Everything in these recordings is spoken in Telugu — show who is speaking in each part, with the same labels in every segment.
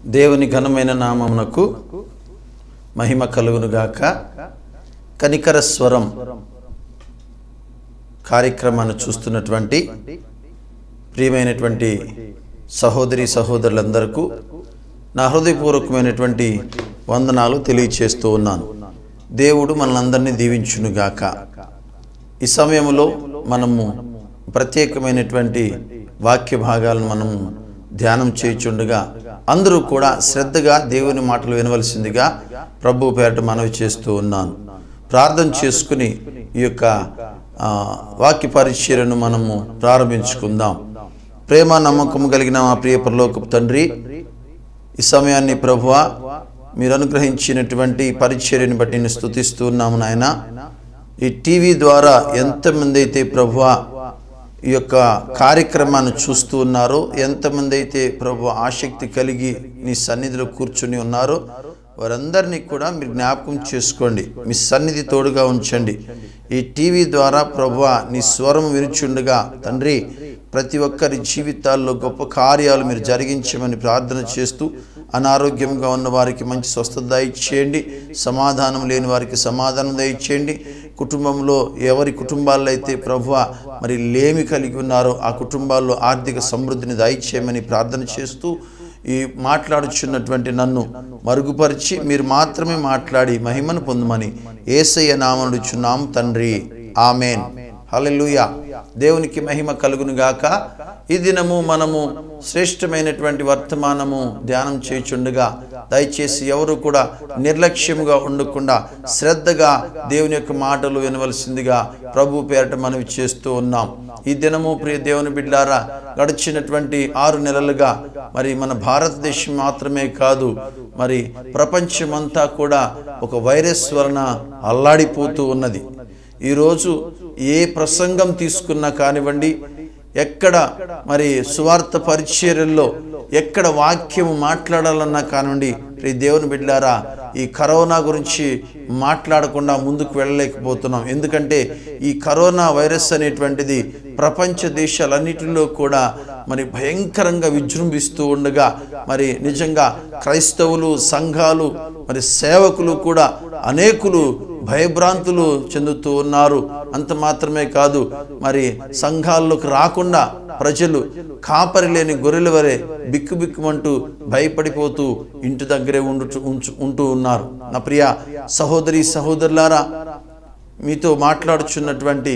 Speaker 1: దేవుని ఘనమైన నామమునకు మహిమ కలుగునుగాక కనికర స్వరం కార్యక్రమాన్ని చూస్తున్నటువంటి ప్రియమైనటువంటి సహోదరి సహోదరులందరకు నా హృదయపూర్వకమైనటువంటి వందనాలు తెలియచేస్తూ ఉన్నాను దేవుడు మనలందరినీ దీవించునుగాక ఈ సమయంలో మనము ప్రత్యేకమైనటువంటి వాక్య భాగాలను మనము ధ్యానం చేయుచుండగా అందరూ కూడా శ్రద్ధగా దేవుని మాటలు వినవలసిందిగా ప్రభు పేరట మనవి చేస్తూ ఉన్నాను ప్రార్థన చేసుకుని ఈ యొక్క ఆ, వాక్య పరిచర్యను మనము ప్రారంభించుకుందాం ప్రేమ నమ్మకము కలిగిన మా ప్రియ పరలోకపు తండ్రి ఈ సమయాన్ని ప్రభువ మీరు అనుగ్రహించినటువంటి పరిచర్యని బట్టి నేను స్థుతిస్తూ ఉన్నాము నాయన ఈ టీవీ ద్వారా ఎంతమంది అయితే ప్రభువ ఈ యొక్క కార్యక్రమాన్ని చూస్తూ ఉన్నారో ఎంతమంది అయితే ప్రభు ఆసక్తి కలిగి నీ సన్నిధిలో కూర్చుని ఉన్నారో వారందరినీ కూడా మీరు జ్ఞాపకం చేసుకోండి మీ సన్నిధి తోడుగా ఉంచండి ఈ టీవీ ద్వారా ప్రభు నీ స్వరం విరుచుండగా తండ్రి ప్రతి ఒక్కరి జీవితాల్లో గొప్ప కార్యాలు మీరు జరిగించమని ప్రార్థన చేస్తూ అనారోగ్యంగా ఉన్న వారికి మంచి స్వస్థత దయచేయండి సమాధానం లేని వారికి సమాధానం దయచేయండి కుటుంబంలో ఎవరి కుటుంబాల్లో అయితే ప్రభువ మరి లేమి కలిగి ఉన్నారో ఆ కుటుంబాల్లో ఆర్థిక సమృద్ధిని దయచేయమని ప్రార్థన చేస్తూ ఈ మాట్లాడుచున్నటువంటి నన్ను మరుగుపరిచి మీరు మాత్రమే మాట్లాడి మహిమను పొందమని ఏసయ్య నామనుడుచున్నాం తండ్రి ఆమెన్ హల్లెలూయా దేవునికి మహిమ కలుగును గాక ఈ దినము మనము శ్రేష్టమైనటువంటి వర్తమానము ధ్యానం చేయుచుండగా దయచేసి ఎవరు కూడా నిర్లక్ష్యముగా ఉండకుండా శ్రద్ధగా దేవుని యొక్క మాటలు వినవలసిందిగా ప్రభు పేరట మనవి చేస్తూ ఉన్నాం ఈ దినము ప్రియ దేవుని బిడ్డారా గడిచినటువంటి ఆరు నెలలుగా మరి మన భారతదేశం మాత్రమే కాదు మరి ప్రపంచమంతా కూడా ఒక వైరస్ వలన అల్లాడిపోతూ ఉన్నది ఈరోజు ఏ ప్రసంగం తీసుకున్నా కానివ్వండి ఎక్కడ మరి సువార్త పరిచర్యల్లో ఎక్కడ వాక్యము మాట్లాడాలన్నా కానివ్వండి ప్రియ దేవుని బిడ్డారా ఈ కరోనా గురించి మాట్లాడకుండా ముందుకు వెళ్ళలేకపోతున్నాం ఎందుకంటే ఈ కరోనా వైరస్ అనేటువంటిది ప్రపంచ దేశాలన్నిటిలో కూడా మరి భయంకరంగా విజృంభిస్తూ ఉండగా మరి నిజంగా క్రైస్తవులు సంఘాలు మరి సేవకులు కూడా అనేకులు భయభ్రాంతులు చెందుతూ ఉన్నారు అంత మాత్రమే కాదు మరి సంఘాల్లోకి రాకుండా ప్రజలు కాపరి లేని గొర్రెల వరే బిక్కు బిక్కుమంటూ భయపడిపోతూ ఇంటి దగ్గరే ఉండు ఉంచు ఉంటూ ఉన్నారు నా ప్రియ సహోదరి సహోదరులారా మీతో మాట్లాడుచున్నటువంటి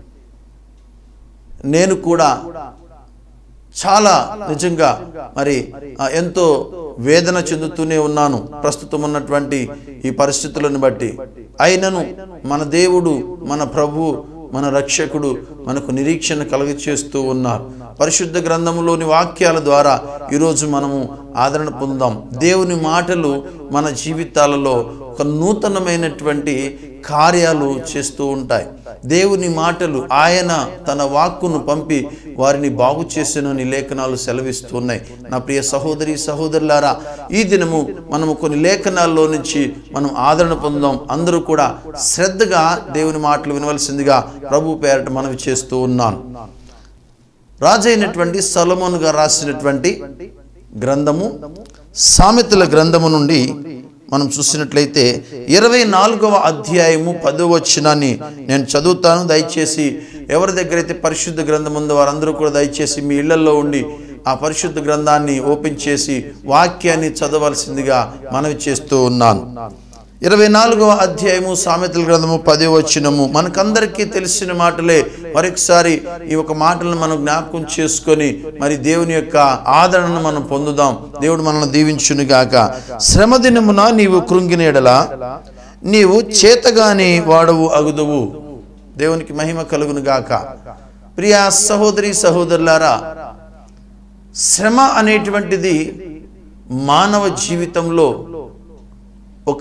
Speaker 1: నేను కూడా చాలా నిజంగా మరి ఆ, ఎంతో వేదన చెందుతూనే ఉన్నాను ప్రస్తుతం ఉన్నటువంటి ఈ పరిస్థితులను బట్టి అయినను మన దేవుడు మన ప్రభు మన రక్షకుడు మనకు నిరీక్షణ కలుగచేస్తూ ఉన్నారు పరిశుద్ధ గ్రంథములోని వాక్యాల ద్వారా ఈరోజు మనము ఆదరణ పొందాం దేవుని మాటలు మన జీవితాలలో ఒక నూతనమైనటువంటి కార్యాలు చేస్తూ ఉంటాయి దేవుని మాటలు ఆయన తన వాక్కును పంపి వారిని బాగు చేసినని లేఖనాలు సెలవిస్తున్నాయి నా ప్రియ సహోదరి సహోదరులారా ఈ దినము మనము కొన్ని లేఖనాల్లో నుంచి మనం ఆదరణ పొందాం అందరూ కూడా శ్రద్ధగా దేవుని మాటలు వినవలసిందిగా ప్రభు పేరట మనవి చేస్తూ ఉన్నాను రాజైనటువంటి సొలొమోను గారు రాసినటువంటి గ్రంథము సామెతల గ్రంథము నుండి మనం చూసినట్లయితే ఇరవై నాలుగవ అధ్యాయము పదవ వచనాన్ని నేను చదువుతాను దయచేసి ఎవరి దగ్గర అయితే పరిశుద్ధ గ్రంథం ఉందో వారందరూ కూడా దయచేసి మీ ఇళ్లలో ఉండి ఆ పరిశుద్ధ గ్రంథాన్ని ఓపెన్ చేసి వాక్యాన్ని చదవలసిందిగా మనవి చేస్తూ ఉన్నాను ఇరవై నాలుగవ అధ్యాయము సామెతల గ్రంథము పదే వచ్చినము మనకందరికీ తెలిసిన మాటలే మరొకసారి ఈ ఒక మాటలను మనం జ్ఞాపకం చేసుకొని మరి దేవుని యొక్క ఆదరణను మనం పొందుదాం దేవుడు మనల్ని దీవించును గాక శ్రమ దినమున నీవు కృంగిన ఎడల నీవు చేతగాని వాడవు అగుదువు దేవునికి మహిమ కలుగును గాక ప్రియా సహోదరి సహోదరులారా శ్రమ అనేటువంటిది మానవ జీవితంలో ఒక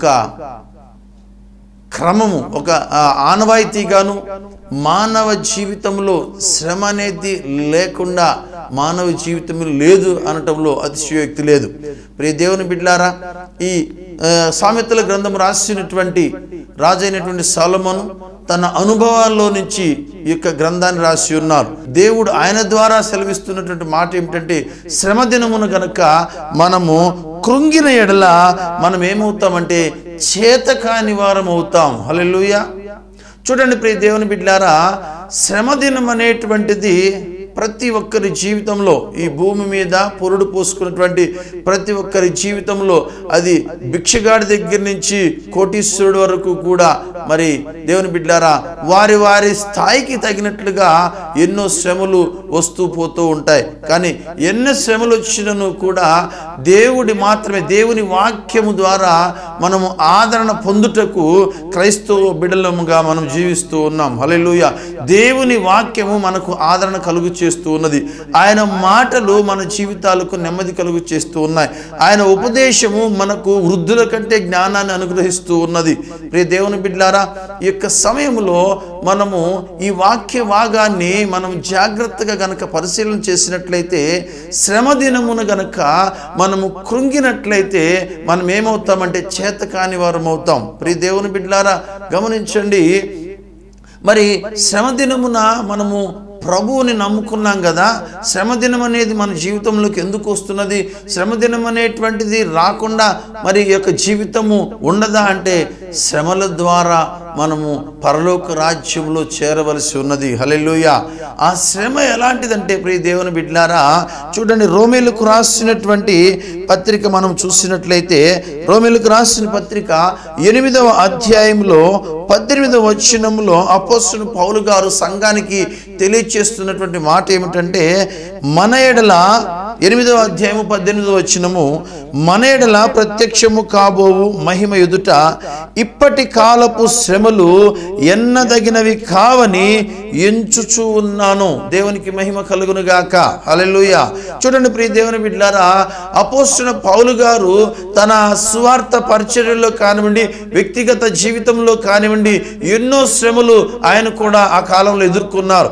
Speaker 1: క్రమము ఒక ఆ, ఆనవాయితీగాను మానవ జీవితంలో శ్రమ అనేది లేకుండా మానవ జీవితం లేదు అనటంలో అతిశయోక్తి లేదు ప్రియ దేవుని బిడ్లారా ఈ ఆ, సామెతల గ్రంథం రాసినటువంటి రాజైనటువంటి సాలమను తన అనుభవాల్లో నుంచి ఈ యొక్క గ్రంథాన్ని రాసి ఉన్నారు దేవుడు ఆయన ద్వారా సెలవిస్తున్నటువంటి మాట ఏమిటంటే శ్రమ దినమును గనక మనము కృంగిన ఎడల మనం ఏమవుతామంటే చేతకాని వారం అవుతాం హల్లెలూయా చూడండి ప్రియ దేవుని బిడ్డారా శ్రమ దినం అనేటువంటిది ప్రతి ఒక్కరి జీవితంలో ఈ భూమి మీద పొరుడు పోసుకున్నటువంటి ప్రతి ఒక్కరి జీవితంలో అది భిక్షగాడి దగ్గర నుంచి కోటీశ్వరుడు వరకు కూడా మరి దేవుని బిడ్డారా వారి వారి స్థాయికి తగినట్లుగా ఎన్నో శ్రమలు వస్తూ పోతూ ఉంటాయి కానీ ఎన్ని శ్రమలు వచ్చినను కూడా దేవుడి మాత్రమే దేవుని వాక్యము ద్వారా మనము ఆదరణ పొందుటకు క్రైస్తవ బిడ్డలముగా మనం జీవిస్తూ ఉన్నాం హల్లెలూయ దేవుని వాక్యము మనకు ఆదరణ కలుగు చేస్తూ ఉన్నది ఆయన మాటలు మన జీవితాలకు నెమ్మది కలుగు చేస్తూ ఉన్నాయి ఆయన ఉపదేశము మనకు వృద్ధుల కంటే జ్ఞానాన్ని అనుగ్రహిస్తూ ఉన్నది ప్రియ దేవుని బిడ్డారా ఈ యొక్క సమయంలో మనము ఈ వాక్య భాగాన్ని మనం జాగ్రత్తగా గనక పరిశీలన చేసినట్లయితే శ్రమ దినమున గనక మనము కృంగినట్లయితే మనం ఏమవుతామంటే చేతకాని వారం అవుతాం ప్రియ దేవుని బిడ్డలారా గమనించండి మరి శ్రమ దినమున మనము ప్రభువుని నమ్ముకున్నాం కదా శ్రమ దినం అనేది మన జీవితంలోకి ఎందుకు వస్తున్నది శ్రమ దినం అనేటువంటిది రాకుండా మరి ఈ యొక్క జీవితము ఉండదా అంటే శ్రమల ద్వారా మనము పరలోక రాజ్యంలో చేరవలసి ఉన్నది హలెలుయ ఆ శ్రమ ఎలాంటిదంటే ప్రియ దేవుని బిడ్లారా చూడండి రోమేలకు రాసినటువంటి పత్రిక మనం చూసినట్లయితే రోమేలకు రాసిన పత్రిక ఎనిమిదవ అధ్యాయంలో పద్దెనిమిదవ వచనంలో అపోస్తుడు పౌలు గారు సంఘానికి తెలియచేస్తున్నటువంటి మాట ఏమిటంటే మన ఎడల ఎనిమిదవ అధ్యాయము పద్దెనిమిదవ వచనము మన ఎడల ప్రత్యక్షము కాబోవు మహిమ ఎదుట ఇప్పటి కాలపు శ్రమలు ఎన్నదగినవి కావని ఎంచుచూ ఉన్నాను దేవునికి మహిమ కలుగును గాక హల్లెలూయ చూడండి ప్రియ దేవుని బిడ్డారా అపోస్తున్న పౌలు గారు తన సువార్త పరిచర్యలో కానివ్వండి వ్యక్తిగత జీవితంలో కానివ్వండి ఎన్నో శ్రమలు ఆయన కూడా ఆ కాలంలో ఎదుర్కొన్నారు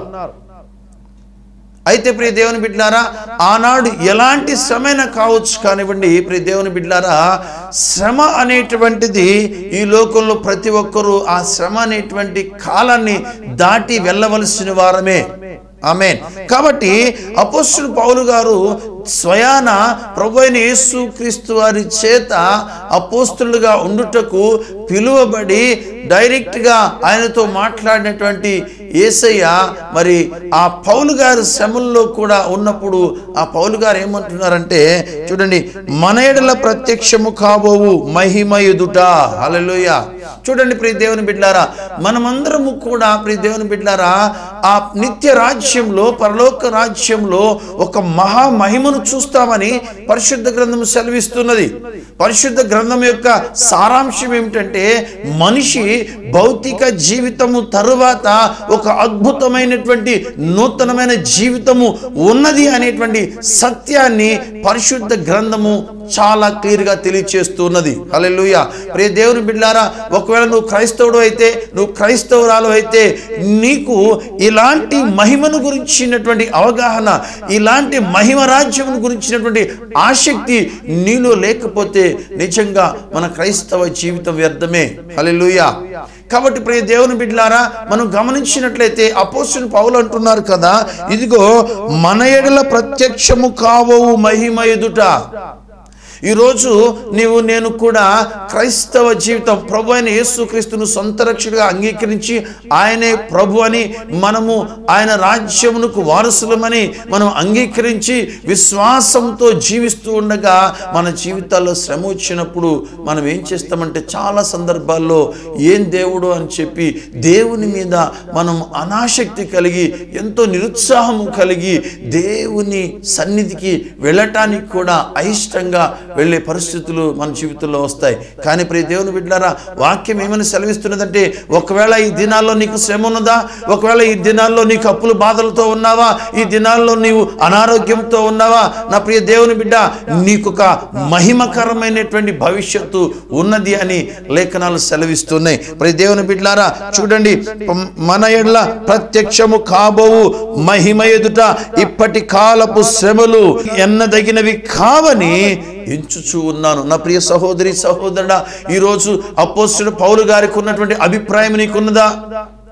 Speaker 1: అయితే ప్రియ దేవుని బిడ్లారా ఆనాడు ఎలాంటి శ్రమైనా కావచ్చు కానివ్వండి ప్రియ దేవుని బిడ్లారా శ్రమ అనేటువంటిది ఈ లోకంలో ప్రతి ఒక్కరూ ఆ శ్రమ అనేటువంటి కాలాన్ని దాటి వెళ్ళవలసిన వారమే ఆమె కాబట్టి అపోస్తుడు పౌలు గారు స్వయాన ప్రభు అయిన యేసు క్రీస్తు వారి చేత అపోస్తులుగా ఉండుటకు పిలువబడి డైరెక్ట్గా ఆయనతో మాట్లాడినటువంటి ఏసయ్య మరి ఆ పౌలు గారు శ్రమల్లో కూడా ఉన్నప్పుడు ఆ పౌలు గారు ఏమంటున్నారంటే చూడండి మన ఎడల ప్రత్యక్షము కాబోవు మహిమ ఎదుట హల్లెలూయ చూడండి ప్రియ దేవుని బిడ్డారా మనమందరము కూడా ప్రియ దేవుని బిడ్డారా ఆ నిత్య రాజ్యంలో పరలోక రాజ్యంలో ఒక మహా మహిమను చూస్తామని పరిశుద్ధ గ్రంథం సెలవిస్తున్నది పరిశుద్ధ గ్రంథం యొక్క సారాంశం ఏమిటంటే మనిషి భౌతిక జీవితము తరువాత ఒక అద్భుతమైనటువంటి నూతనమైన జీవితము ఉన్నది అనేటువంటి సత్యాన్ని పరిశుద్ధ గ్రంథము చాలా క్లియర్గా తెలియచేస్తున్నది హల్లెలూయా ప్రియ దేవుని బిడ్డారా ఒకవేళ నువ్వు క్రైస్తవుడు అయితే నువ్వు క్రైస్తవురాలు అయితే నీకు ఇలాంటి మహిమను గురించినటువంటి అవగాహన ఇలాంటి మహిమ రాజ్యం గురించినటువంటి ఆసక్తి నీలో లేకపోతే నిజంగా మన క్రైస్తవ జీవితం వ్యర్థమే హల్లెలూయా కాబట్టి ప్రియ దేవుని బిడ్డలారా మనం గమనించినట్లయితే అపోస్తుని పౌలు అంటున్నారు కదా ఇదిగో మన ఎడల ప్రత్యక్షము కావవు మహిమ ఎదుట ఈరోజు నీవు నేను కూడా క్రైస్తవ జీవితం ప్రభు అయిన యేసుక్రీస్తును సొంత రక్షకుడిగా అంగీకరించి ఆయనే ప్రభు అని మనము ఆయన రాజ్యమునకు వారసులమని మనం అంగీకరించి విశ్వాసంతో జీవిస్తూ ఉండగా మన జీవితాల్లో శ్రమ వచ్చినప్పుడు మనం ఏం చేస్తామంటే చాలా సందర్భాల్లో ఏం దేవుడు అని చెప్పి దేవుని మీద మనం అనాసక్తి కలిగి ఎంతో నిరుత్సాహము కలిగి దేవుని సన్నిధికి వెళ్ళటానికి కూడా అయిష్టంగా వెళ్ళే పరిస్థితులు మన జీవితంలో వస్తాయి కానీ ప్రియ దేవుని బిడ్డారా వాక్యం ఏమని సెలవిస్తున్నదంటే ఒకవేళ ఈ దినాల్లో నీకు శ్రమ ఉన్నదా ఒకవేళ ఈ దినాల్లో నీకు అప్పులు బాధలతో ఉన్నావా ఈ దినాల్లో నీవు అనారోగ్యంతో ఉన్నావా నా ప్రియ దేవుని బిడ్డ నీకు ఒక మహిమకరమైనటువంటి భవిష్యత్తు ఉన్నది అని లేఖనాలు సెలవిస్తున్నాయి ప్రియ దేవుని బిడ్డారా చూడండి పం- మన ఎడ్ల ప్రత్యక్షము కాబోవు మహిమ ఎదుట ఇప్పటి కాలపు శ్రమలు ఎన్నదగినవి కావని ఎంచుచూ ఉన్నాను నా ప్రియ సహోదరి సహోదరుడా ఈరోజు అపోస్తుడు పౌలు గారికి ఉన్నటువంటి అభిప్రాయం నీకున్నదా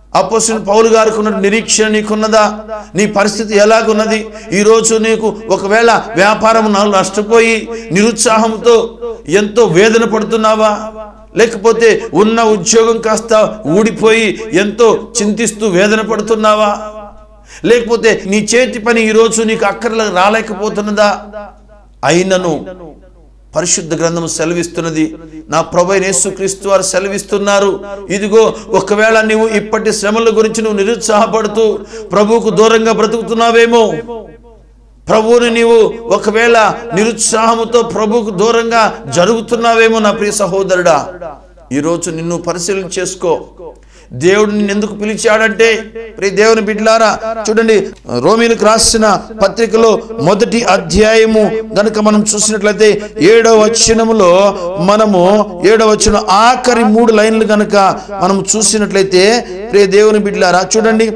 Speaker 1: అపోసిన పౌలు గారికి ఉన్న నిరీక్షణ నీకున్నదా నీ పరిస్థితి ఎలాగున్నది ఈరోజు నీకు ఒకవేళ వ్యాపారం నాలుగు నష్టపోయి నిరుత్సాహంతో ఎంతో వేదన పడుతున్నావా లేకపోతే ఉన్న ఉద్యోగం కాస్త ఊడిపోయి ఎంతో చింతిస్తూ వేదన పడుతున్నావా లేకపోతే నీ చేతి పని ఈరోజు నీకు అక్కర్లకు రాలేకపోతున్నదా అయినను పరిశుద్ధ గ్రంథం సెలవిస్తున్నది నా ప్రభు అయిన యేసుక్రీస్తు వారు సెలవిస్తున్నారు ఇదిగో ఒకవేళ నువ్వు ఇప్పటి శ్రమల గురించి నువ్వు నిరుత్సాహపడుతూ ప్రభువుకు దూరంగా బ్రతుకుతున్నావేమో ప్రభువుని నీవు ఒకవేళ నిరుత్సాహముతో ప్రభువుకు దూరంగా జరుగుతున్నావేమో నా ప్రియ సహోదరుడా ఈరోజు నిన్ను పరిశీలన చేసుకో దేవుడు నిన్ను ఎందుకు పిలిచాడంటే ప్రియ దేవుని బిడ్డలారా చూడండి రోమిలకు రాసిన పత్రికలో మొదటి అధ్యాయము గనుక మనం చూసినట్లయితే ఏడవ వచనములో మనము ఏడవ వచనం ఆఖరి మూడు లైన్లు గనుక మనం చూసినట్లయితే ప్రియ దేవుని బిడ్డలారా చూడండి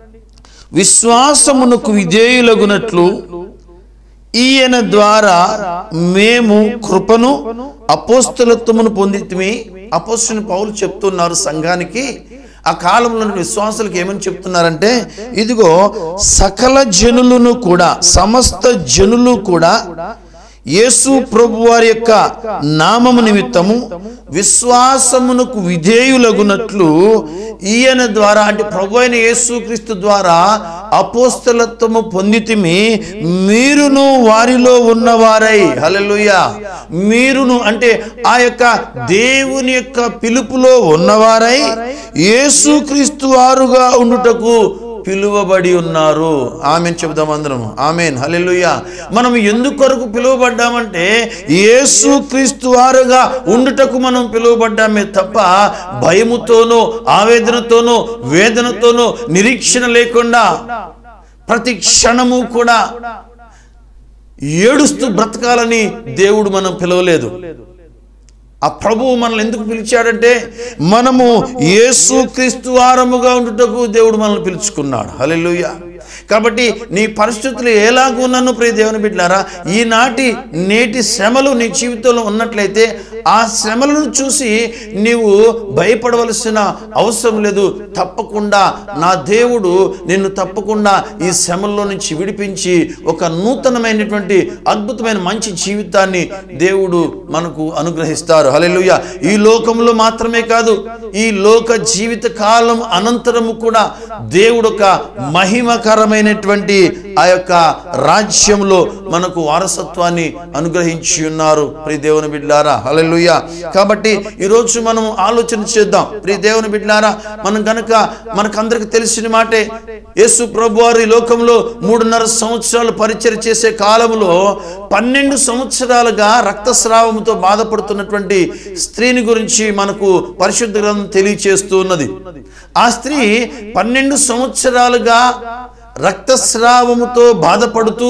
Speaker 1: విశ్వాసమునకు విధేయులగునట్లు ఈయన ద్వారా మేము కృపను అపోస్తలత్వమును పొందితిమి అపోస్తుని పౌలు చెప్తున్నారు సంఘానికి ఆ కాలంలో విశ్వాసులకు ఏమని చెప్తున్నారంటే ఇదిగో సకల జనులను కూడా సమస్త జనులు కూడా యేసు ప్రభు వారి యొక్క నామము నిమిత్తము విశ్వాసమునకు విధేయులగునట్లు ఈయన ద్వారా అంటే ప్రభు అయిన యేసుక్రీస్తు ద్వారా అపోస్తలత్వము పొందితిమి మీరును వారిలో ఉన్నవారై హల్లెలూయా మీరును అంటే ఆ యొక్క దేవుని యొక్క పిలుపులో ఉన్నవారై యేసుక్రీస్తు వారుగా ఉండుటకు పిలువబడి ఉన్నారు ఆమెన్ చెబుదాం అందరం ఆమెన్ హల్లెలూయా మనం ఎందుకు కొరకు పిలువబడ్డామంటే యేసు క్రీస్తు వారుగా ఉండుటకు మనం పిలువబడ్డామే తప్ప భయముతోనో ఆవేదనతోనో వేదనతోనో నిరీక్షణ లేకుండా ప్రతి క్షణము కూడా ఏడుస్తూ బ్రతకాలని దేవుడు మనం పిలవలేదు ఆ ప్రభువు మనల్ని ఎందుకు పిలిచాడంటే మనము యేసు క్రీస్తు వారముగా ఉండుటకు దేవుడు మనల్ని పిలుచుకున్నాడు హల్లెలూయా కాబట్టి నీ పరిస్థితులు ఎలాగున్నాను ప్రియ దేవుని బిడ్డారా ఈనాటి నేటి శ్రమలు నీ జీవితంలో ఉన్నట్లయితే ఆ శ్రమలను చూసి నీవు భయపడవలసిన అవసరం లేదు తప్పకుండా నా దేవుడు నిన్ను తప్పకుండా ఈ శ్రమల్లో నుంచి విడిపించి ఒక నూతనమైనటువంటి అద్భుతమైన మంచి జీవితాన్ని దేవుడు మనకు అనుగ్రహిస్తారు హల్లెలూయా ఈ లోకంలో మాత్రమే కాదు ఈ లోక జీవిత కాలం అనంతరము కూడా దేవుడు ఒక మహిమకరమైనటువంటి ఆ యొక్క రాజ్యంలో మనకు వారసత్వాన్ని అనుగ్రహించి ఉన్నారు ప్రియ దేవుని బిడ్డారా హల్లెలూయా కాబట్టి ఈరోజు మనం ఆలోచన చేద్దాం ప్రియ దేవుని బిడ్డారా మనం గనక మనకందరికి తెలిసిన మాటే యేసు ప్రభు వారి లోకంలో మూడున్నర సంవత్సరాలు పరిచయం చేసే కాలంలో పన్నెండు సంవత్సరాలుగా రక్తస్రావంతో బాధపడుతున్నటువంటి స్త్రీని గురించి మనకు పరిశుద్ధ గ్రంథం తెలియచేస్తూ ఉన్నది ఆ స్త్రీ పన్నెండు సంవత్సరాలుగా రక్తస్రావముతో బాధపడుతూ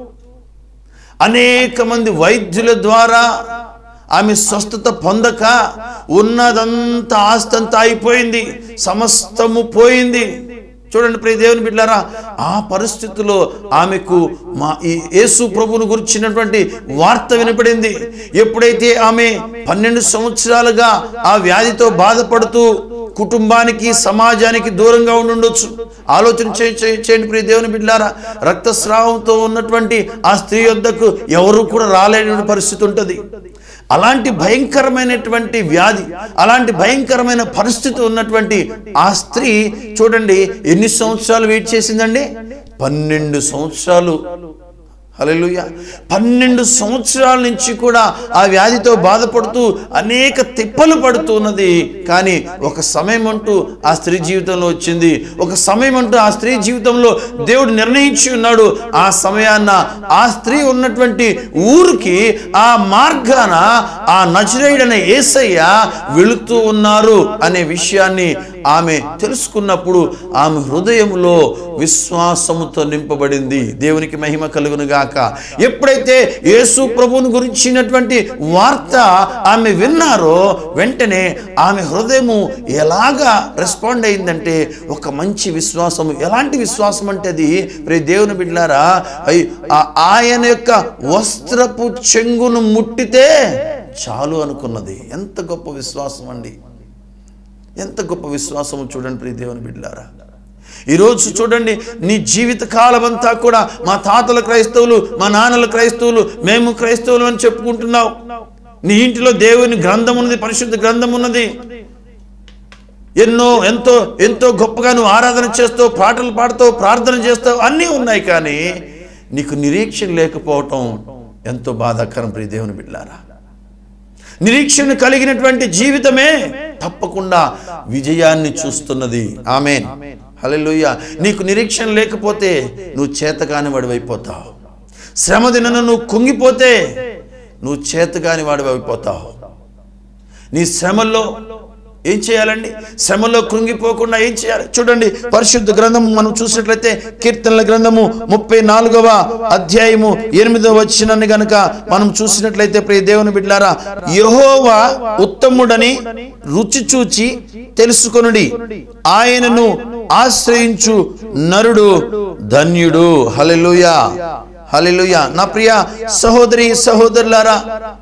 Speaker 1: అనేక మంది వైద్యుల ద్వారా ఆమె స్వస్థత పొందక ఉన్నదంతా ఆస్తంతా అయిపోయింది సమస్తము పోయింది చూడండి ప్రియ దేవుని బిడ్డారా ఆ పరిస్థితిలో ఆమెకు మా ఈ యేసు ప్రభువును గురించినటువంటి వార్త వినపడింది ఎప్పుడైతే ఆమె పన్నెండు సంవత్సరాలుగా ఆ వ్యాధితో బాధపడుతూ కుటుంబానికి సమాజానికి దూరంగా ఉండుండొచ్చు ఆలోచన చే- చే- చేయండి ప్రియ దేవుని బిడ్డారా రక్తస్రావంతో ఉన్నటువంటి ఆ స్త్రీ వద్దకు ఎవరు కూడా రాలేని పరిస్థితి ఉంటుంది అలాంటి భయంకరమైనటువంటి వ్యాధి అలాంటి భయంకరమైన పరిస్థితి ఉన్నటువంటి ఆ స్త్రీ చూడండి ఎన్ని సంవత్సరాలు వెయిట్ చేసిందండి పన్నెండు సంవత్సరాలు హల్లెలూయా పన్నెండు సంవత్సరాల నుంచి కూడా ఆ వ్యాధితో బాధపడుతూ అనేక తిప్పలు పడుతున్నది కానీ ఒక సమయం అంటూ ఆ స్త్రీ జీవితంలో వచ్చింది ఒక సమయం అంటూ ఆ స్త్రీ జీవితంలో దేవుడు నిర్ణయించి ఉన్నాడు ఆ సమయాన్న ఆ స్త్రీ ఉన్నటువంటి ఊరికి ఆ మార్గాన ఆ నజరేయుడనే ఏసయ్య వెళుతూ ఉన్నారు అనే విషయాన్ని ఆమె తెలుసుకున్నప్పుడు ఆమె హృదయంలో విశ్వాసముతో నింపబడింది దేవునికి మహిమ కలుగును గాక ఎప్పుడైతే యేసు ప్రభువుని గురించినటువంటి వార్త ఆమె విన్నారో వెంటనే ఆమె హృదయము ఎలాగా రెస్పాండ్ అయిందంటే ఒక మంచి విశ్వాసము ఎలాంటి విశ్వాసం అంటే అది ప్రే దేవుని బిడ్డారా అయ్- ఆ- ఆయన యొక్క వస్త్రపు చెంగును ముట్టితే చాలు అనుకున్నది ఎంత గొప్ప విశ్వాసం అండి ఎంత గొప్ప విశ్వాసము చూడండి ప్రియ దేవుని బిడ్డారా ఈరోజు చూడండి నీ జీవిత కాలం అంతా కూడా మా తాతల క్రైస్తవులు మా నాన్నల క్రైస్తవులు మేము క్రైస్తవులు అని చెప్పుకుంటున్నావు నీ ఇంటిలో దేవుని గ్రంథం ఉన్నది పరిశుద్ధ గ్రంథం ఉన్నది ఎన్నో ఎంతో ఎంతో గొప్పగా నువ్వు ఆరాధన చేస్తావు పాటలు పాడుతావు ప్రార్థన చేస్తావు అన్నీ ఉన్నాయి కానీ నీకు నిరీక్షణ లేకపోవటం ఎంతో బాధాకరం ప్రియ దేవుని బిడ్డారా నిరీక్షణ కలిగినటువంటి జీవితమే తప్పకుండా విజయాన్ని చూస్తున్నది ఆమె హల్లెలూయా నీకు నిరీక్షణ లేకపోతే నువ్వు చేతకాని వాడివైపోతావు శ్రమ దినన నువ్వు కుంగిపోతే నువ్వు చేతకాని వాడివైపోతావు నీ శ్రమల్లో ఏం చేయాలండి శ్రమలో కృంగిపోకుండా ఏం చేయాలి చూడండి పరిశుద్ధ గ్రంథము మనం చూసినట్లయితే కీర్తనల గ్రంథము ముప్పై నాలుగవ అధ్యాయము ఎనిమిదవ వచ్చినని గనుక మనం చూసినట్లయితే ప్రియ దేవుని బిడ్డారా యహోవా ఉత్తముడని రుచి చూచి తెలుసుకొనుడి ఆయనను ఆశ్రయించు నరుడు ధన్యుడు హల్లెలూయా హల్లెలూయా నా ప్రియ సహోదరి సహోదరులారా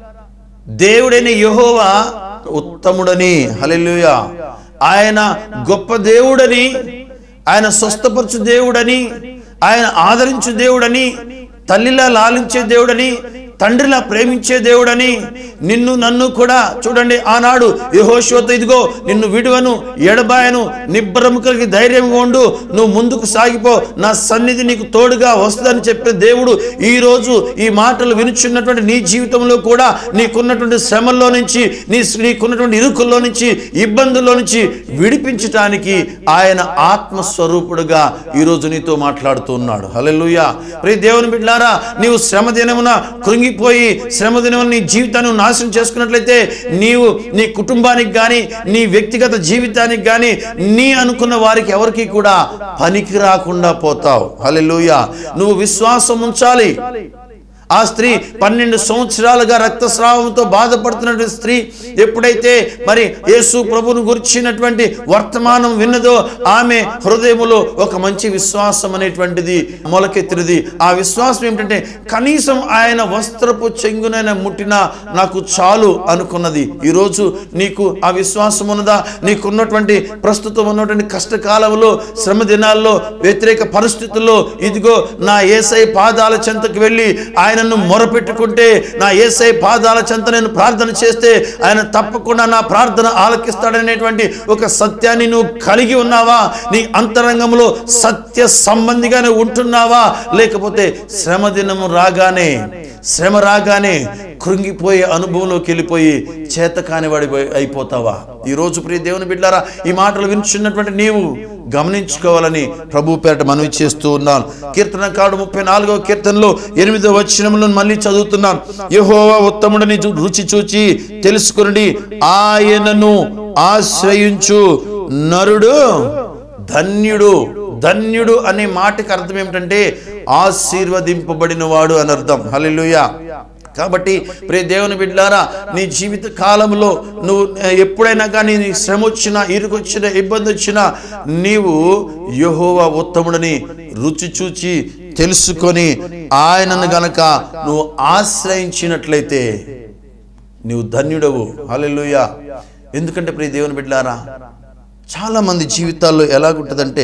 Speaker 1: దేవుడైన యహోవా ఉత్తముడని హల్లెలూయా ఆయన గొప్ప దేవుడని ఆయన స్వస్థపరచు దేవుడని ఆయన ఆదరించు దేవుడని తల్లిలా లాలించే దేవుడని తండ్రిలా ప్రేమించే దేవుడని నిన్ను నన్ను కూడా చూడండి ఆనాడు యహోశివతో ఇదిగో నిన్ను విడువను ఎడబాయను నిబ్బరము కలిగి ధైర్యంగా ఉండు నువ్వు ముందుకు సాగిపో నా సన్నిధి నీకు తోడుగా వస్తుందని చెప్పే దేవుడు ఈ రోజు ఈ మాటలు వినుచున్నటువంటి నీ జీవితంలో కూడా నీకున్నటువంటి శ్రమల్లో నుంచి నీ నీకున్నటువంటి ఇరుకుల్లో నుంచి ఇబ్బందుల్లో నుంచి విడిపించటానికి ఆయన ఆత్మస్వరూపుడుగా ఈరోజు నీతో మాట్లాడుతూ ఉన్నాడు హల్లెలూయా ప్రియ దేవుని బిడ్డారా నీవు శ్రమ దినమున కృంగిపోయి శ్రమ దినమున నీ జీవితాన్ని నువ్వు నాశనం చేసుకున్నట్లయితే నీవు నీ కుటుంబానికి కానీ నీ వ్యక్తిగత జీవితానికి కానీ నీ అనుకున్న వారికి ఎవరికి కూడా పనికి రాకుండా పోతావు హల్లెలూయా నువ్వు విశ్వాసం ఉంచాలి ఆ స్త్రీ పన్నెండు సంవత్సరాలుగా రక్తస్రావంతో బాధపడుతున్నటువంటి స్త్రీ ఎప్పుడైతే మరి యేసు ప్రభును గురించినటువంటి వర్తమానం విన్నదో ఆమె హృదయములో ఒక మంచి విశ్వాసం అనేటువంటిది మొలకెత్తినది ఆ విశ్వాసం ఏమిటంటే కనీసం ఆయన వస్త్రపు చెంగునైనా ముట్టినా నాకు చాలు అనుకున్నది ఈరోజు నీకు ఆ విశ్వాసం ఉన్నదా నీకున్నటువంటి ప్రస్తుతం ఉన్నటువంటి కష్టకాలంలో శ్రమ దినాల్లో వ్యతిరేక పరిస్థితుల్లో ఇదిగో నా ఏసై పాదాల చెంతకు వెళ్ళి ఆయనను మొరపెట్టుకుంటే నా ఏసై పాదాల చెంత నేను ప్రార్థన చేస్తే ఆయన తప్పకుండా నా ప్రార్థన ఆలకిస్తాడనేటువంటి ఒక సత్యాన్ని నువ్వు కలిగి ఉన్నావా నీ అంతరంగంలో సత్య సంబంధిగానే ఉంటున్నావా లేకపోతే శ్రమ దినము రాగానే శ్రమ రాగానే కృంగిపోయే అనుభవంలోకి వెళ్ళిపోయి చేతకాని వాడి అయిపోతావా ఈరోజు ప్రియ దేవుని బిడ్డారా ఈ మాటలు వినిచున్నటువంటి నీవు గమనించుకోవాలని ప్రభు పేరట మనవి చేస్తూ ఉన్నాను కీర్తనకాడు ముప్పై నాలుగవ కీర్తనలో ఎనిమిదవ వచనములను మళ్ళీ చదువుతున్నాను యెహోవా ఉత్తముడని చూ- రుచి చూచి తెలుసుకుని ఆయనను ఆశ్రయించు నరుడు ధన్యుడు ధన్యుడు అనే మాటకి అర్థం ఏమిటంటే ఆశీర్వదింపబడిన వాడు అని అర్థం హల్లెలూయా కాబట్టి ప్రియ దేవుని బిడ్డారా నీ జీవిత కాలంలో నువ్వు ఎప్పుడైనా కానీ నీ శ్రమ వచ్చినా ఇరుకొచ్చినా ఇబ్బంది వచ్చినా నీవు యెహోవా ఉత్తముడని రుచి చూచి తెలుసుకొని ఆయనను గనక నువ్వు ఆశ్రయించినట్లయితే నీవు ధన్యుడవు హల్లెలూయా ఎందుకంటే ప్రియ దేవుని బిడ్డారా చాలా మంది జీవితాల్లో ఎలాగుంటుందంటే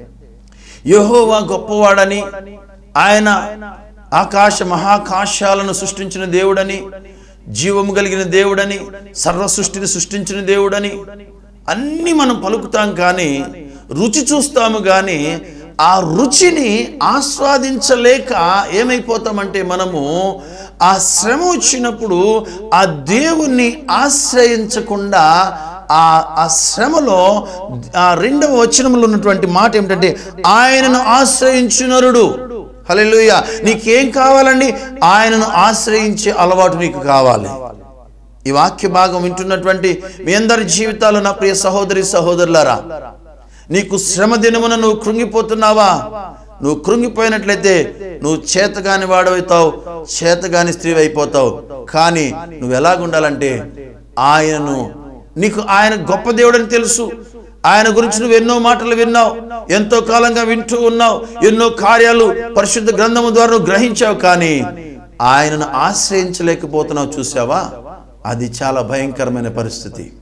Speaker 1: యెహోవా గొప్పవాడని ఆయన ఆకాశ మహాకాశాలను సృష్టించిన దేవుడని జీవము కలిగిన దేవుడని సర్వ సృష్టిని సృష్టించిన దేవుడని అన్నీ మనం పలుకుతాం కానీ రుచి చూస్తాము కానీ ఆ రుచిని ఆస్వాదించలేక ఏమైపోతామంటే మనము ఆ శ్రమ వచ్చినప్పుడు ఆ దేవుణ్ణి ఆశ్రయించకుండా ఆ ఆ శ్రమలో ఆ రెండవ వచనంలో ఉన్నటువంటి మాట ఏమిటంటే ఆయనను ఆశ్రయించునరుడు హల్లెలూయా నీకేం కావాలండి ఆయనను ఆశ్రయించే అలవాటు నీకు కావాలి ఈ వాక్య భాగం వింటున్నటువంటి మీ అందరి జీవితాలు నా ప్రియ సహోదరి సహోదరులారా నీకు శ్రమ దినమున నువ్వు కృంగిపోతున్నావా నువ్వు కృంగిపోయినట్లయితే నువ్వు చేతగాని వాడవుతావు చేతగాని స్త్రీ అయిపోతావు కానీ నువ్వు ఎలాగుండాలంటే ఆయనను నీకు ఆయన గొప్ప దేవుడని తెలుసు ఆయన గురించి నువ్వు ఎన్నో మాటలు విన్నావు ఎంతో కాలంగా వింటూ ఉన్నావు ఎన్నో కార్యాలు పరిశుద్ధ గ్రంథము ద్వారా నువ్వు గ్రహించావు కానీ ఆయనను ఆశ్రయించలేకపోతున్నావు చూసావా అది చాలా భయంకరమైన పరిస్థితి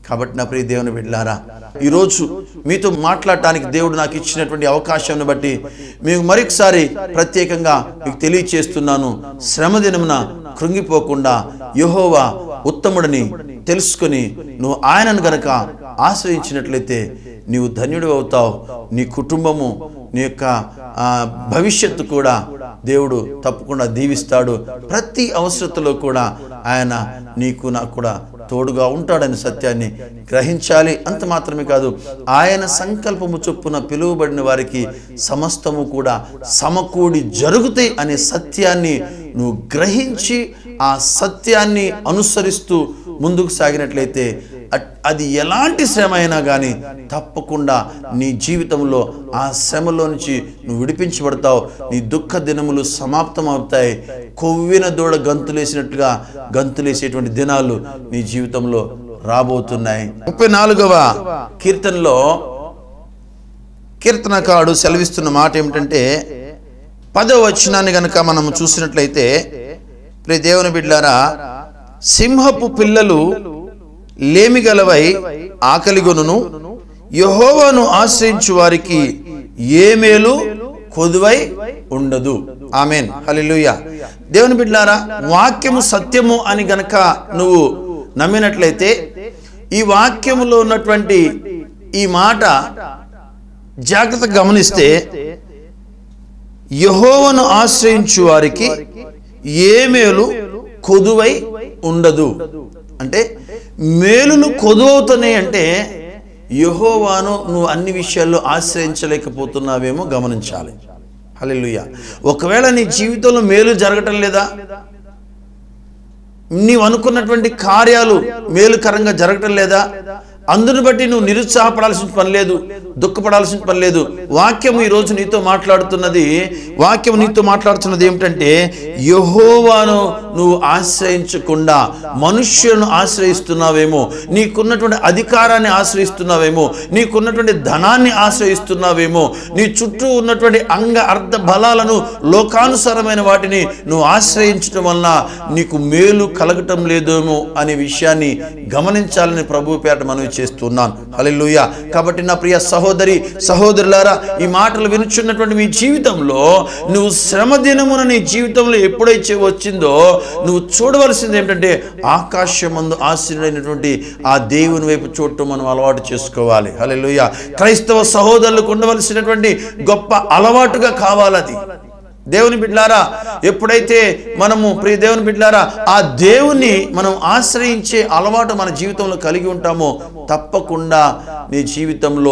Speaker 1: కాబట్టి నా ప్రియ దేవుని బిడ్డారా ఈరోజు మీతో మాట్లాడటానికి దేవుడు నాకు ఇచ్చినటువంటి అవకాశాన్ని బట్టి మీకు మరొకసారి ప్రత్యేకంగా మీకు తెలియచేస్తున్నాను శ్రమ దినమున కృంగిపోకుండా యహోవా ఉత్తముడని తెలుసుకొని నువ్వు ఆయనను గనక ఆశ్రయించినట్లయితే నీవు ధన్యుడు అవుతావు నీ కుటుంబము నీ యొక్క ఆ, భవిష్యత్తు కూడా దేవుడు తప్పకుండా దీవిస్తాడు ప్రతి అవసరతలో కూడా ఆయన నీకు నాకు కూడా తోడుగా ఉంటాడని సత్యాన్ని గ్రహించాలి అంత మాత్రమే కాదు ఆయన సంకల్పము చొప్పున పిలువబడిన వారికి సమస్తము కూడా సమకూడి జరుగుతాయి అనే సత్యాన్ని నువ్వు గ్రహించి ఆ సత్యాన్ని అనుసరిస్తూ ముందుకు సాగినట్లయితే అట్- అది ఎలాంటి శ్రమ అయినా కానీ తప్పకుండా నీ జీవితంలో ఆ శ్రమలో నుంచి నువ్వు విడిపించబడతావు నీ దుఃఖ దినములు సమాప్తం అవుతాయి కొవ్విన దూడ గంతులేసినట్టుగా గంతులేసేటువంటి దినాలు నీ జీవితంలో రాబోతున్నాయి ముప్పై నాలుగవ కీర్తనలో కీర్తనకారుడు సెలవిస్తున్న మాట ఏమిటంటే పదవ వచనాన్ని గనక మనం చూసినట్లయితే ప్రియ దేవుని బిడ్డారా సింహపు పిల్లలు లేమిగలవై ఆకలిగొనును యహోవాను ఆశ్రయించు వారికి ఏ మేలు కొదువై ఉండదు ఆమెన్ హల్లెలూయా దేవుని బిడ్డారా వాక్యము సత్యము అని గనక నువ్వు నమ్మినట్లయితే ఈ వాక్యములో ఉన్నటువంటి ఈ మాట జాగ్రత్తగా గమనిస్తే యహోవను ఆశ్రయించు వారికి ఏ మేలు కొదువై ఉండదు అంటే మేలులు కొదువవుతున్నాయి అంటే యహోవాను నువ్వు అన్ని విషయాల్లో ఆశ్రయించలేకపోతున్నావేమో గమనించాలి హల్లెలూయా ఒకవేళ నీ జీవితంలో మేలు జరగటం లేదా నీవు అనుకున్నటువంటి కార్యాలు మేలుకరంగా జరగటం లేదా అందును బట్టి నువ్వు నిరుత్సాహపడాల్సిన పని లేదు దుఃఖపడాల్సిన పని లేదు వాక్యం ఈ రోజు నీతో మాట్లాడుతున్నది వాక్యం నీతో మాట్లాడుతున్నది ఏమిటంటే యహోవాను నువ్వు ఆశ్రయించకుండా మనుష్యులను ఆశ్రయిస్తున్నావేమో నీకున్నటువంటి అధికారాన్ని ఆశ్రయిస్తున్నావేమో నీకున్నటువంటి ధనాన్ని ఆశ్రయిస్తున్నావేమో నీ చుట్టూ ఉన్నటువంటి అంగ అర్ధ బలాలను లోకానుసారమైన వాటిని నువ్వు ఆశ్రయించడం వలన నీకు మేలు కలగటం లేదేమో అనే విషయాన్ని గమనించాలని ప్రభు పేట మనవి చేస్తున్నాను హల్లెలూయా కాబట్టి నా ప్రియ సహోదరి సహోదరులారా ఈ మాటలు వినుచున్నటువంటి మీ జీవితంలో నువ్వు శ్రమ దినమున నీ జీవితంలో ఎప్పుడైతే వచ్చిందో నువ్వు చూడవలసింది ఏంటంటే ఆకాశమందు ఆశ్రయుడైనటువంటి ఆ దేవుని వైపు చూడటం మనం అలవాటు చేసుకోవాలి హల్లెలూయా క్రైస్తవ సహోదరులకు ఉండవలసినటువంటి గొప్ప అలవాటుగా కావాలది దేవుని బిడ్లారా ఎప్పుడైతే మనము ప్రియ దేవుని బిడ్లారా ఆ దేవుని మనం ఆశ్రయించే అలవాటు మన జీవితంలో కలిగి ఉంటామో తప్పకుండా నీ జీవితంలో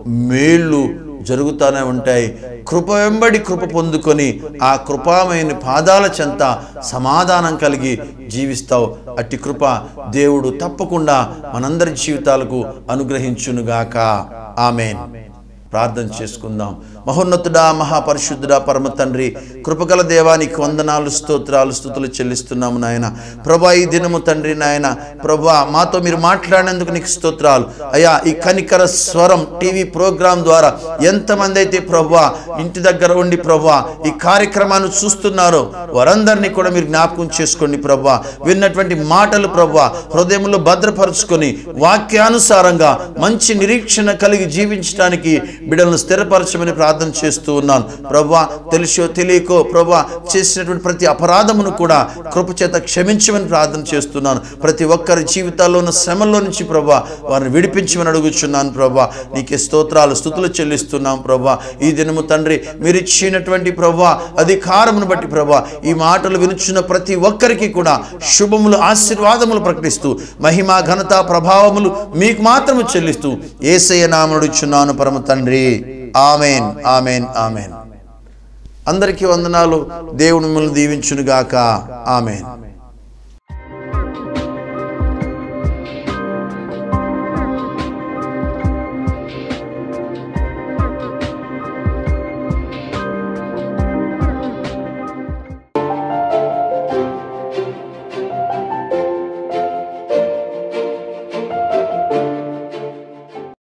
Speaker 1: మేళ్ళు జరుగుతూనే ఉంటాయి కృప వెంబడి కృప పొందుకొని ఆ కృపామైన పాదాల చెంత సమాధానం కలిగి జీవిస్తావు అట్టి కృప దేవుడు తప్పకుండా మనందరి జీవితాలకు అనుగ్రహించునుగాక ఆమెన్ ప్రార్థన చేసుకుందాం మహోన్నతుడా మహాపరిశుద్ధుడా పరమ తండ్రి కృపగల దేవానికి వందనాలు స్తోత్రాలు స్థుతులు చెల్లిస్తున్నాము నాయన ప్రభా ఈ దినము తండ్రి నాయన ప్రభా మాతో మీరు మాట్లాడినందుకు నీకు స్తోత్రాలు అయ్యా ఈ కనికర స్వరం టీవీ ప్రోగ్రాం ద్వారా ఎంతమంది అయితే ప్రభా ఇంటి దగ్గర ఉండి ప్రభా ఈ కార్యక్రమాన్ని చూస్తున్నారో వారందరినీ కూడా మీరు జ్ఞాపకం చేసుకోండి ప్రభా విన్నటువంటి మాటలు ప్రభా హృదయంలో భద్రపరుచుకొని వాక్యానుసారంగా మంచి నిరీక్షణ కలిగి జీవించడానికి బిడ్డలను స్థిరపరచమని ప్రార్థన చేస్తూ ఉన్నాను ప్రభా తెలుసో తెలియకో ప్రభా చేసినటువంటి ప్రతి అపరాధమును కూడా కృపచేత క్షమించమని ప్రార్థన చేస్తున్నాను ప్రతి ఒక్కరి జీవితాల్లో ఉన్న శ్రమల్లో నుంచి ప్రభా వారిని విడిపించమని అడుగుచున్నాను ప్రభా నీకే స్తోత్రాలు స్థుతులు చెల్లిస్తున్నాం ప్రభా ఈ దినము తండ్రి మీరు ఇచ్చినటువంటి ప్రభా అధికారమును బట్టి ప్రభా ఈ మాటలు వినుచున్న ప్రతి ఒక్కరికి కూడా శుభములు ఆశీర్వాదములు ప్రకటిస్తూ మహిమ ఘనత ప్రభావములు మీకు మాత్రము చెల్లిస్తూ ఏసయ్య నామనుడుచున్నాను పరమ తండ్రి ఆమెన్ ఆమెన్ ఆమెన్ అందరికీ వందనాలు దేవుని మిమ్మల్ని దీవించునుగాక ఆమెన్